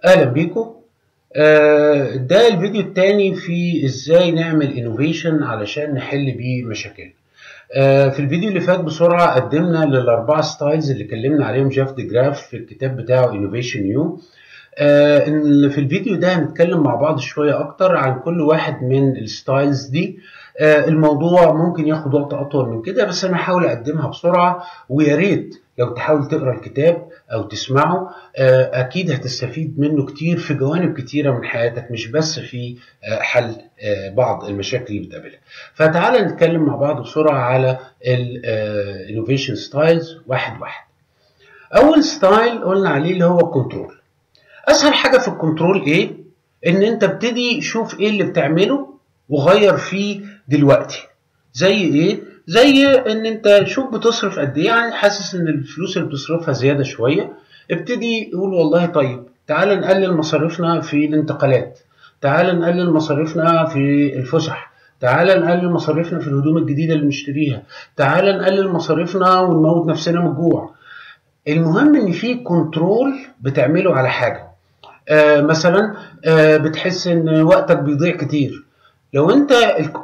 اهلا بيكم آه، ده الفيديو التاني في ازاي نعمل انوفيشن علشان نحل بيه مشاكل آه، في الفيديو اللي فات بسرعه قدمنا للاربعه ستايلز اللي اتكلمنا عليهم جاف دي جراف في الكتاب بتاعه انوفيشن نيو في الفيديو ده هنتكلم مع بعض شويه اكتر عن كل واحد من الستايلز دي آه، الموضوع ممكن ياخد وقت اطول من كده بس انا هحاول اقدمها بسرعه ويا ريت لو تحاول تقرا الكتاب او تسمعه اكيد هتستفيد منه كتير في جوانب كتيره من حياتك مش بس في حل بعض المشاكل اللي بتقابلها فتعالى نتكلم مع بعض بسرعه على الانوفيشن ستايلز واحد واحد اول ستايل قلنا عليه اللي هو الكنترول اسهل حاجه في الكنترول ايه ان انت ابتدي شوف ايه اللي بتعمله وغير فيه دلوقتي زي ايه زي ان انت شوف بتصرف قد ايه يعني حاسس ان الفلوس اللي بتصرفها زياده شويه ابتدي قول والله طيب تعال نقلل مصاريفنا في الانتقالات تعال نقلل مصاريفنا في الفسح تعال نقلل مصاريفنا في الهدوم الجديده اللي بنشتريها تعال نقلل مصاريفنا ونموت نفسنا من الجوع المهم ان في كنترول بتعمله على حاجه آه مثلا آه بتحس ان وقتك بيضيع كتير لو انت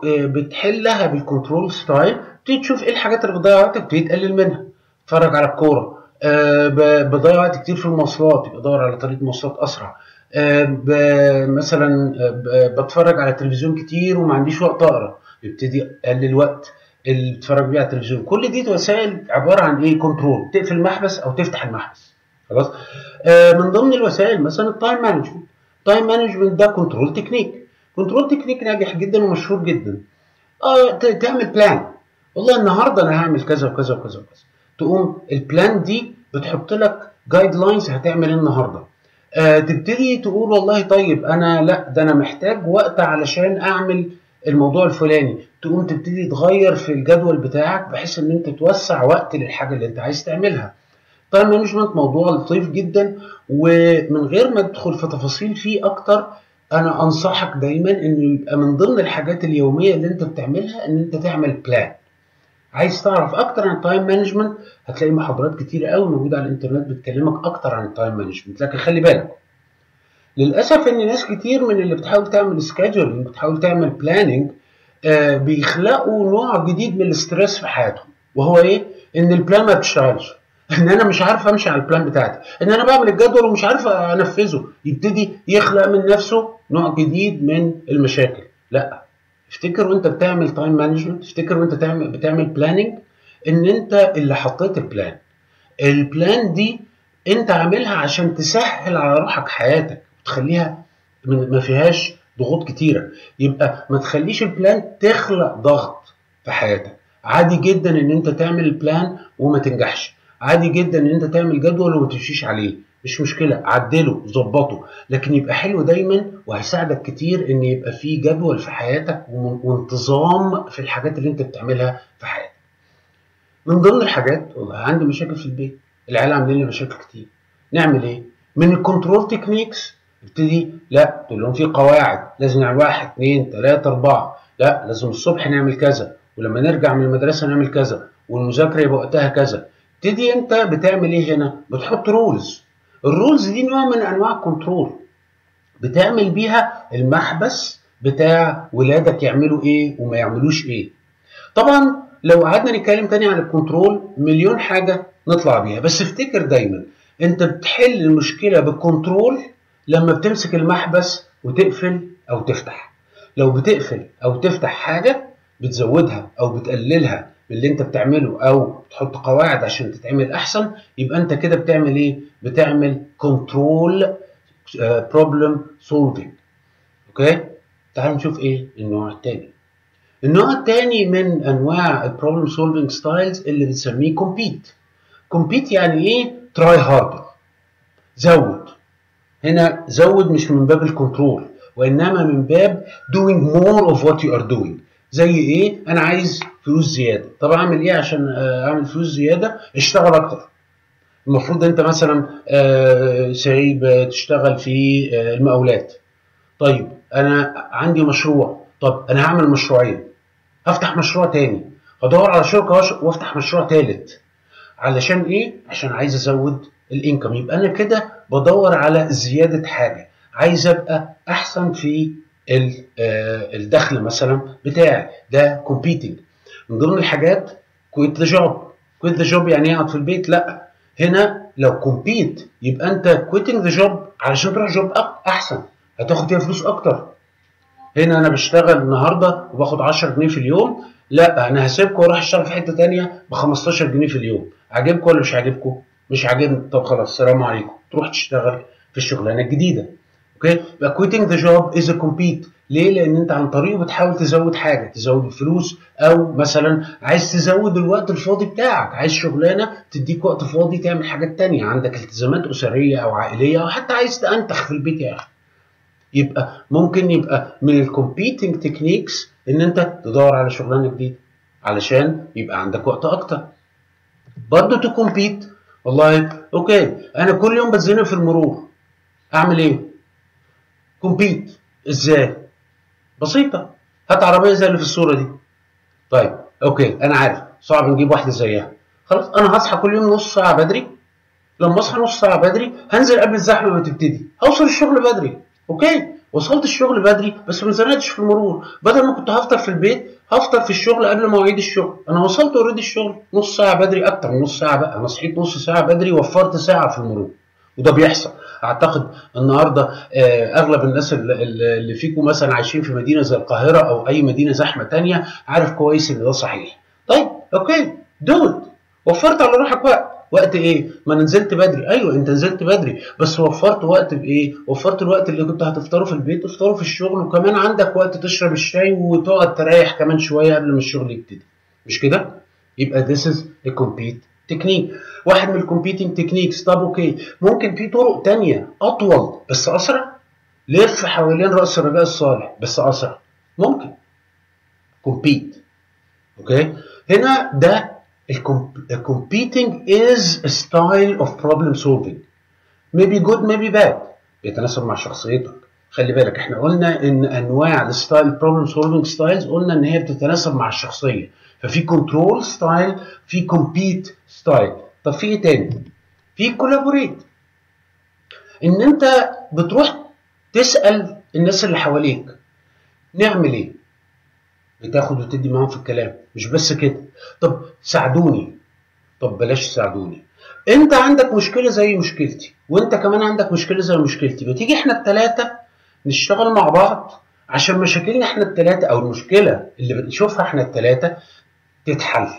بتحلها بالكنترول ستايل تبتدي تشوف ايه الحاجات اللي بتضيع وقتك تبتدي تقلل منها اتفرج على الكوره أه بضيع وقت كتير في المواصلات يبقى ادور على طريقه مواصلات اسرع أه مثلا بتفرج على التلفزيون كتير وما عنديش وقت اقرا يبتدي اقلل وقت اللي بتتفرج بيه على التلفزيون كل دي وسائل عباره عن ايه كنترول تقفل المحبس او تفتح المحبس خلاص أه من ضمن الوسائل مثلا التايم مانجمنت التايم مانجمنت ده كنترول تكنيك كنترول تكنيك ناجح جدا ومشهور جدا اه تعمل بلان والله النهارده انا هعمل كذا وكذا وكذا وكذا تقوم البلان دي بتحط لك جايد لاينز هتعمل ايه النهارده آه تبتدي تقول والله طيب انا لا ده انا محتاج وقت علشان اعمل الموضوع الفلاني تقوم تبتدي تغير في الجدول بتاعك بحيث ان انت توسع وقت للحاجه اللي انت عايز تعملها تايم مانجمنت موضوع لطيف جدا ومن غير ما ادخل في تفاصيل فيه اكتر انا انصحك دايما انه يبقى من ضمن الحاجات اليوميه اللي انت بتعملها ان انت تعمل بلان عايز تعرف اكتر عن التايم مانجمنت هتلاقي محاضرات كتير قوي موجوده على الانترنت بتكلمك اكتر عن التايم مانجمنت لكن خلي بالك للاسف ان ناس كتير من اللي بتحاول تعمل سكادجولينج بتحاول تعمل بلاننج آه بيخلقوا نوع جديد من الاسترس في حياتهم وهو ايه ان البلان ما بتشتغلش ان انا مش عارف امشي على البلان بتاعتي ان انا بعمل الجدول ومش عارف انفذه يبتدي يخلق من نفسه نوع جديد من المشاكل لا افتكر وانت بتعمل تايم مانجمنت افتكر وانت تعمل بتعمل بلاننج ان انت اللي حطيت البلان البلان دي انت عاملها عشان تسهل على روحك حياتك وتخليها ما فيهاش ضغوط كتيره يبقى ما تخليش البلان تخلق ضغط في حياتك عادي جدا ان انت تعمل البلان وما تنجحش عادي جدا ان انت تعمل جدول وما تمشيش عليه مش مشكله عدله ظبطه لكن يبقى حلو دايما وهيساعدك كتير ان يبقى في جدول في حياتك وانتظام في الحاجات اللي انت بتعملها في حياتك من ضمن الحاجات والله عندي مشاكل في البيت العيال عاملين لي مشاكل كتير نعمل ايه من الكنترول تكنيكس ابتدي لا تقول لهم في قواعد لازم نعمل واحد اثنين ثلاثة أربعة لا لازم الصبح نعمل كذا ولما نرجع من المدرسة نعمل كذا والمذاكرة يبقى وقتها كذا تبتدي انت بتعمل ايه هنا بتحط رولز الرولز دي نوع من انواع الكنترول بتعمل بيها المحبس بتاع ولادك يعملوا ايه وما يعملوش ايه طبعا لو قعدنا نتكلم تاني عن الكنترول مليون حاجه نطلع بيها بس افتكر دايما انت بتحل المشكله بالكنترول لما بتمسك المحبس وتقفل او تفتح لو بتقفل او تفتح حاجه بتزودها او بتقللها من اللي انت بتعمله او تحط قواعد عشان تتعمل احسن يبقى انت كده بتعمل ايه بتعمل كنترول بروبلم سولفينج اوكي تعال نشوف ايه النوع الثاني النوع الثاني من انواع البروبلم سولفينج ستايلز اللي بنسميه كومبيت كومبيت يعني ايه تراي هاردر زود هنا زود مش من باب الكنترول وانما من باب doing more of what you are doing زي ايه انا عايز فلوس زياده طب اعمل ايه عشان اعمل فلوس زياده اشتغل اكتر المفروض انت مثلا سعيد تشتغل في المقاولات طيب انا عندي مشروع طب انا هعمل مشروعين هفتح مشروع تاني هدور على شركه وافتح مشروع تالت علشان ايه عشان عايز ازود الانكم يبقى انا كده بدور على زياده حاجه عايز ابقى احسن في الدخل مثلا بتاعي ده كومبيتنج من ضمن الحاجات كويت ذا جوب كويت ذا جوب يعني اقعد في البيت لا هنا لو كومبيت يبقى انت كويتنج ذا جوب علشان تروح جوب احسن هتاخد فيها فلوس اكتر هنا انا بشتغل النهارده وباخد 10 جنيه في اليوم لا انا هسيبكم واروح اشتغل في حته ثانيه ب 15 جنيه في اليوم عاجبكم ولا مش عاجبكم مش عاجبني طب خلاص السلام عليكم تروح تشتغل في الشغلانه الجديده اوكي يبقى quitting the job is a compete ليه؟ لأن أنت عن طريقه بتحاول تزود حاجة، تزود الفلوس أو مثلا عايز تزود الوقت الفاضي بتاعك، عايز شغلانة تديك وقت فاضي تعمل حاجات تانية، عندك التزامات أسرية أو عائلية أو حتى عايز تأنتخ في البيت يا أخي. يبقى ممكن يبقى من الكومبيتنج تكنيكس إن أنت تدور على شغلانة جديدة علشان يبقى عندك وقت أكتر. برضه تو كومبيت والله أوكي أنا كل يوم بتزنق في المرور. أعمل إيه؟ كومبيت ازاي؟ بسيطة هات عربية زي اللي في الصورة دي طيب اوكي انا عارف صعب نجيب واحدة زيها خلاص انا هصحى كل يوم نص ساعة بدري لما اصحى نص ساعة بدري هنزل قبل الزحمة ما تبتدي هوصل الشغل بدري اوكي وصلت الشغل بدري بس ما زنقتش في المرور بدل ما كنت هفطر في البيت هفطر في الشغل قبل مواعيد الشغل انا وصلت اوريدي الشغل نص ساعة بدري اكتر من نص ساعة بقى انا صحيت نص ساعة بدري وفرت ساعة في المرور وده بيحصل اعتقد النهارده اغلب الناس اللي فيكم مثلا عايشين في مدينه زي القاهره او اي مدينه زحمه تانية عارف كويس ان ده صحيح طيب اوكي دود وفرت على روحك وقت وقت ايه ما انا نزلت بدري ايوه انت نزلت بدري بس وفرت وقت بايه وفرت الوقت اللي كنت هتفطره في البيت تفطره في الشغل وكمان عندك وقت تشرب الشاي وتقعد تريح كمان شويه قبل ما الشغل يبتدي مش كده يبقى this is a compete تكنيك واحد من الكومبيتنج تكنيكس طب اوكي ممكن في طرق تانية اطول بس اسرع لف حوالين راس الرجاء الصالح بس اسرع ممكن كومبيت اوكي هنا ده الكومبيتنج از a style of problem solving maybe good maybe bad بيتناسب مع شخصيتك خلي بالك احنا قلنا ان انواع الستايل بروبلم سولفنج ستايلز قلنا ان هي بتتناسب مع الشخصيه ففي كنترول ستايل في كومبيت ستايل طب في ايه تاني في كولابوريت ان انت بتروح تسال الناس اللي حواليك نعمل ايه بتاخد وتدي معاهم في الكلام مش بس كده طب ساعدوني طب بلاش ساعدوني انت عندك مشكله زي مشكلتي وانت كمان عندك مشكله زي مشكلتي بتيجي احنا الثلاثه نشتغل مع بعض عشان مشاكلنا احنا الثلاثه او المشكله اللي بنشوفها احنا الثلاثه تتحل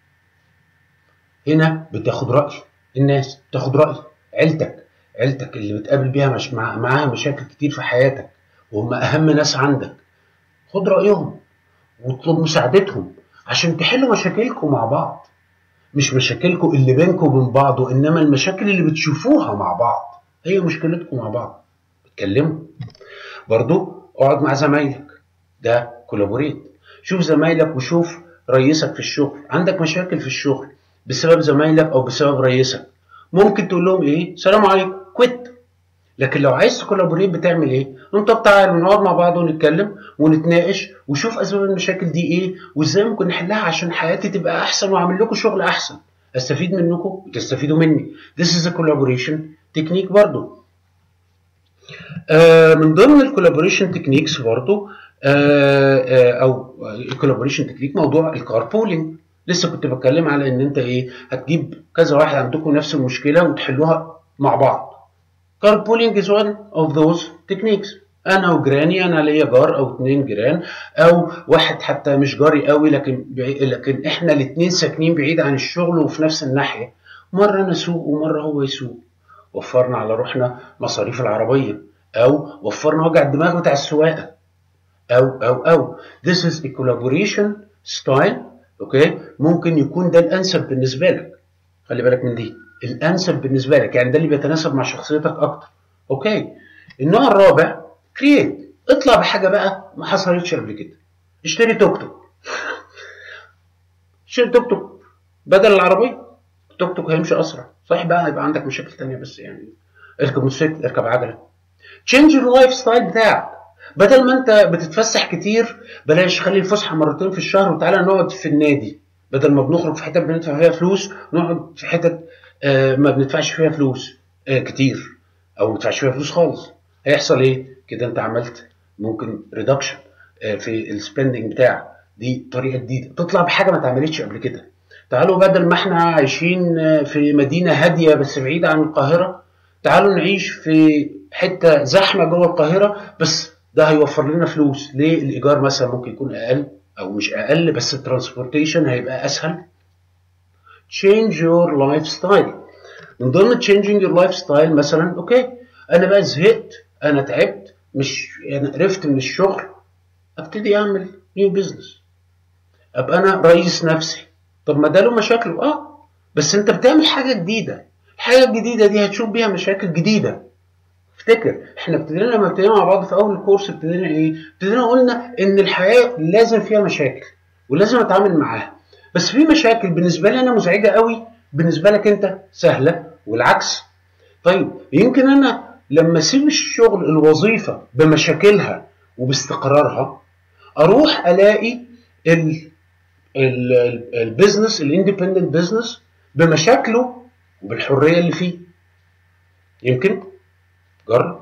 هنا بتاخد راي الناس بتاخد راي عيلتك عيلتك اللي بتقابل بيها مش مع... معاها مشاكل كتير في حياتك وهم اهم ناس عندك خد رايهم واطلب مساعدتهم عشان تحلوا مشاكلكم مع بعض مش مشاكلكم اللي بينكم وبين بعض وانما المشاكل اللي بتشوفوها مع بعض هي مشكلتكم مع بعض اتكلموا برضو اقعد مع زمايلك ده كولابوريت شوف زمايلك وشوف رئيسك في الشغل عندك مشاكل في الشغل بسبب زمايلك او بسبب رئيسك ممكن تقول لهم ايه سلام عليكم كويت لكن لو عايز تكولابوريت بتعمل ايه انت طب تعالوا نقعد مع بعض ونتكلم ونتناقش وشوف اسباب المشاكل دي ايه وازاي ممكن نحلها عشان حياتي تبقى احسن واعمل لكم شغل احسن استفيد منكم وتستفيدوا مني this is a collaboration تكنيك برضو آه من ضمن الكولابوريشن تكنيكس برضو آه آه او الكولابوريشن تكنيك موضوع الكاربولينج لسه كنت بتكلم على ان انت ايه هتجيب كذا واحد عندكم نفس المشكله وتحلوها مع بعض carpooling is one of those techniques انا وجيراني انا ليا جار او اتنين جيران او واحد حتى مش جاري قوي لكن بعيد لكن احنا الاتنين ساكنين بعيد عن الشغل وفي نفس الناحيه مره انا اسوق ومره هو يسوق وفرنا على روحنا مصاريف العربيه او وفرنا وجع الدماغ بتاع السواقه او او او this is a collaboration style اوكي ممكن يكون ده الانسب بالنسبه لك خلي بالك من دي الانسب بالنسبه لك يعني ده اللي بيتناسب مع شخصيتك اكتر اوكي النوع الرابع كرييت اطلع بحاجه بقى ما حصلتش قبل كده اشتري توك توك اشتري توك توك بدل العربيه التوك توك هيمشي اسرع صحيح بقى هيبقى عندك مشاكل تانية بس يعني اركب موتوسيكل اركب عجله تشينج اللايف ستايل بتاعك بدل ما انت بتتفسح كتير بلاش خلي الفسحه مرتين في الشهر وتعالى نقعد في النادي بدل ما بنخرج في حتت بندفع فيها فلوس نقعد في حتت آه ما بندفعش فيها فلوس آه كتير او ما تدفعش فيها فلوس خالص هيحصل ايه كده انت عملت ممكن ريدكشن في السبندنج بتاعك دي طريقه جديده تطلع بحاجه ما اتعملتش قبل كده تعالوا بدل ما احنا عايشين في مدينه هاديه بس بعيده عن القاهره تعالوا نعيش في حته زحمه جوه القاهره بس ده هيوفر لنا فلوس ليه الايجار مثلا ممكن يكون اقل او مش اقل بس الترانسبورتيشن هيبقى اسهل change your lifestyle من ضمن changing your lifestyle مثلا اوكي انا بقى زهقت انا تعبت مش انا قرفت من الشغل ابتدي اعمل نيو بزنس ابقى انا رئيس نفسي طب ما ده له مشاكل اه بس انت بتعمل حاجه جديده الحاجه الجديده دي هتشوف بيها مشاكل جديده افتكر احنا ابتدينا لما ابتدينا مع بعض في اول الكورس ابتدينا ايه ابتدينا قلنا ان الحياه لازم فيها مشاكل ولازم اتعامل معاها بس في مشاكل بالنسبه لي انا مزعجه قوي بالنسبه لك انت سهله والعكس طيب يمكن انا لما اسيب الشغل الوظيفه بمشاكلها وباستقرارها اروح الاقي ال البيزنس الاندبندنت بيزنس بمشاكله وبالحريه اللي فيه يمكن جرب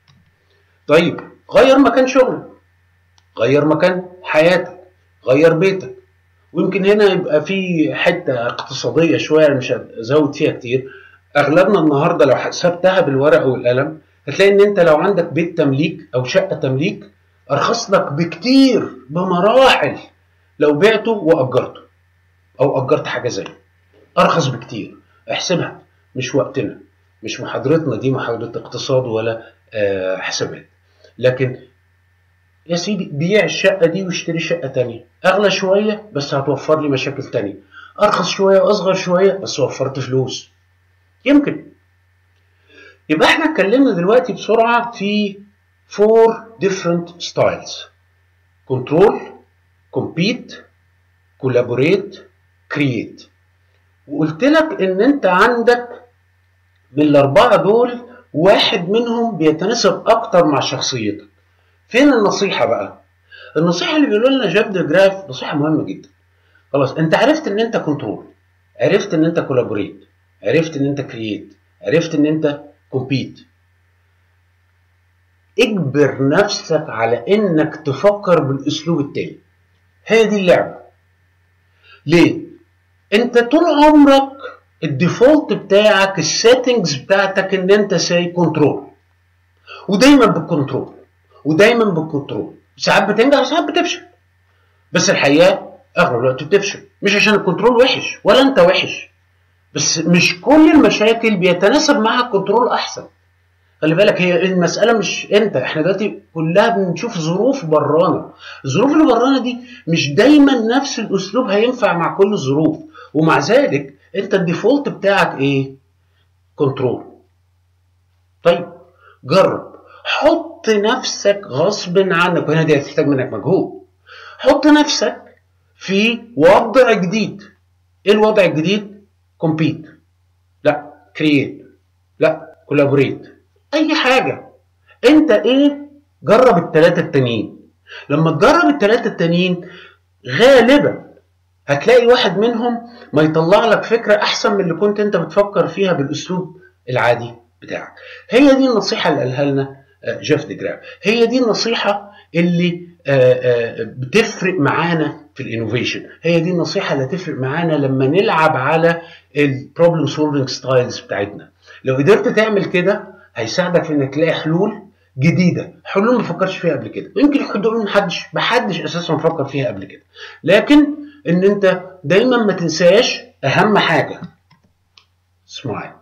طيب غير مكان شغلك غير مكان حياتك غير بيتك ويمكن هنا يبقى في حته اقتصاديه شويه انا مش هزود فيها كتير اغلبنا النهارده لو حسبتها بالورقه والقلم هتلاقي ان انت لو عندك بيت تمليك او شقه تمليك ارخص لك بكتير بمراحل لو بعته واجرته او اجرت حاجه زيه ارخص بكتير احسبها مش وقتنا مش محاضرتنا دي محاضره اقتصاد ولا آه حسابات لكن يا سيدي بيع الشقه دي واشتري شقه تانية اغلى شويه بس هتوفر لي مشاكل تانية ارخص شويه واصغر شويه بس وفرت فلوس يمكن يبقى احنا اتكلمنا دلوقتي بسرعه في four different styles control compete collaborate create وقلت لك ان انت عندك من الاربعه دول واحد منهم بيتناسب اكتر مع شخصيتك فين النصيحه بقى النصيحه اللي بيقولوا لنا جاب دي جراف نصيحه مهمه جدا خلاص انت عرفت ان انت كنترول عرفت ان انت كولابوريت عرفت ان انت كرييت عرفت ان انت كومبيت اجبر نفسك على انك تفكر بالاسلوب التاني هي دي اللعبه ليه انت طول عمرك الديفولت بتاعك السيتنجز بتاعتك ان انت ساي كنترول ودايما بالكنترول ودايما بالكنترول ساعات بتنجح وساعات بتفشل بس الحقيقه اغلب الوقت بتفشل مش عشان الكنترول وحش ولا انت وحش بس مش كل المشاكل بيتناسب معها الكنترول احسن خلي بالك هي المسألة مش انت احنا دلوقتي كلها بنشوف ظروف برانا الظروف اللي برانا دي مش دايما نفس الاسلوب هينفع مع كل الظروف ومع ذلك انت الديفولت بتاعك ايه كنترول طيب جرب حط نفسك غصب عنك وهنا دي هتحتاج منك مجهود حط نفسك في وضع جديد ايه الوضع الجديد كومبيت لا كرييت لا كولابوريت اي حاجه انت ايه جرب الثلاثه التانيين لما تجرب الثلاثه التانيين غالبا هتلاقي واحد منهم ما يطلع لك فكره احسن من اللي كنت انت بتفكر فيها بالاسلوب العادي بتاعك هي دي النصيحه اللي قالها لنا جيف دي جراف هي دي النصيحه اللي بتفرق معانا في الانوفيشن هي دي النصيحه اللي هتفرق معانا لما نلعب على البروبلم سولفنج ستايلز بتاعتنا لو قدرت تعمل كده هيساعدك في انك تلاقي حلول جديده حلول ما فكرش فيها قبل كده ويمكن حلول محدش محدش اساسا فكر فيها قبل كده لكن ان انت دايما ما تنساش اهم حاجه سمايل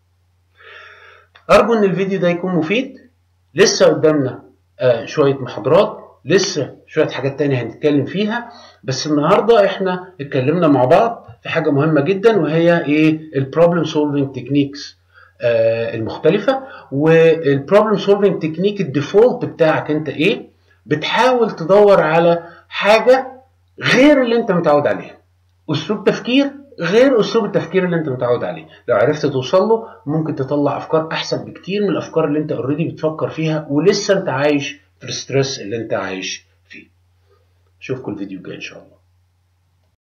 ارجو ان الفيديو ده يكون مفيد لسه قدامنا آه شويه محاضرات لسه شويه حاجات تانية هنتكلم فيها بس النهارده احنا اتكلمنا مع بعض في حاجه مهمه جدا وهي ايه البروبلم سولفنج تكنيكس المختلفة والبروبلم سولفنج تكنيك الديفولت بتاعك انت ايه بتحاول تدور على حاجة غير اللي انت متعود عليها اسلوب تفكير غير اسلوب التفكير اللي انت متعود عليه لو عرفت توصل له ممكن تطلع افكار احسن بكتير من الافكار اللي انت اوريدي بتفكر فيها ولسه انت عايش في الستريس اللي انت عايش فيه اشوفكم الفيديو الجاي ان شاء الله